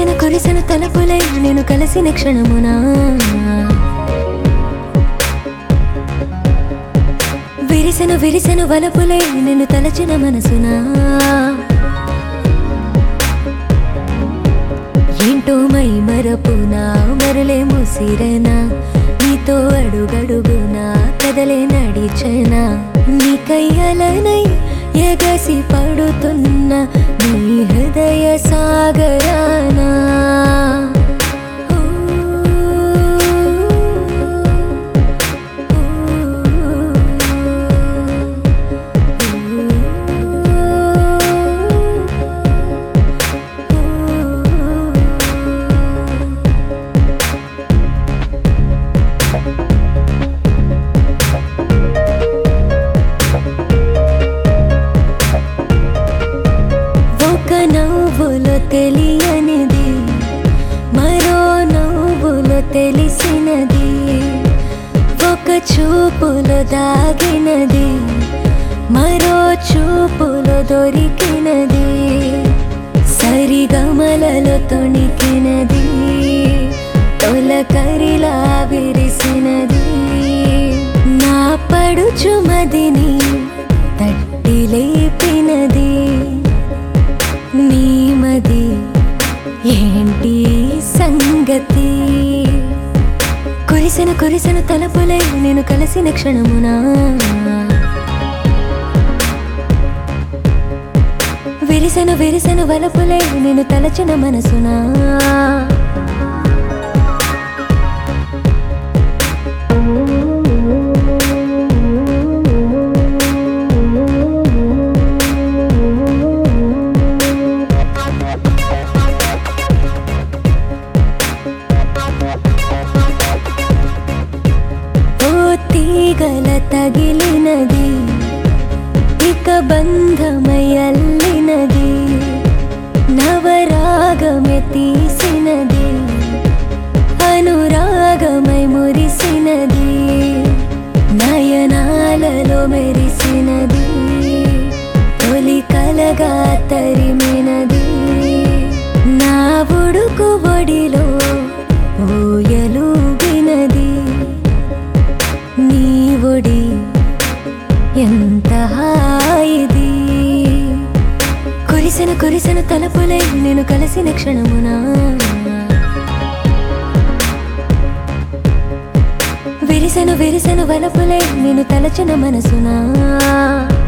కురిసిన కురిసిన తలపులై నేను కలిసిన క్షణమునా విరిసెను విరిసెను వలపులై నేను తలచిన మనసునా ఏంటో మై మరపునా మరులే ముసిరనా నీతో అడుగడుగునా కదలే నడిచనా నీ కయ్యలనై ఎగసి పడుతున్న నీ హృదయ సాగరానా ఒక నవ్వులో తెలియనిది మరో నవ్వులో తెలిసినది ఒక చూపులో దాగినది మరో చూపులో దొరికినది సరిగమలలో తొణికినది తొలకరిలా విరిసినది నా పడుచుమదిని తట్టి లేపినది నీమది ఏంటి సంగతి కురిసిన కురిసిన తలపులై నేను కలిసిన క్షణమునా విరిసెను విరిసెను వలపులై నేను తలచిన మనసునా ఏంటో మై మరపునా మరులే ముసిరనా నీతో అడుగడుగునా కదలే నడిచనా నీ కయ్యలనై ఎగసి పడుతున్న నీ హృదయ సాగరానా ఓ తీగల తగిలినది మరో నవ్వులో తెలిసినది మరో చూపులో దాగినది మరో చూపులో దొరికినది నా పడుచుమదిని తట్టి లేపినది నా పడుచుమదిని ఏంటి సంగతి కురిసిన కురిసిన తలపులై నేను కలిసిన క్షణమునా విరిసెను విరిసెను వలపులై నేను తలచిన మనసునా ఓ తీగల తగిలినది ఇక బంధమయల్లినది నవరాగమే తీసినది అనురాగమై మురిసినది నయనాలలో మెరిసినది తొలి కలగా తరిమినది నా ఉడుకు ఒడిలో ఊయలుగినది నీ ఒడి ఎంత హాయిది కురిసిన కురిసిన తలపులై నేను కలిసిన క్షణమునా విరిసెను విరిసెను వలపులై నేను తలచిన మనసునా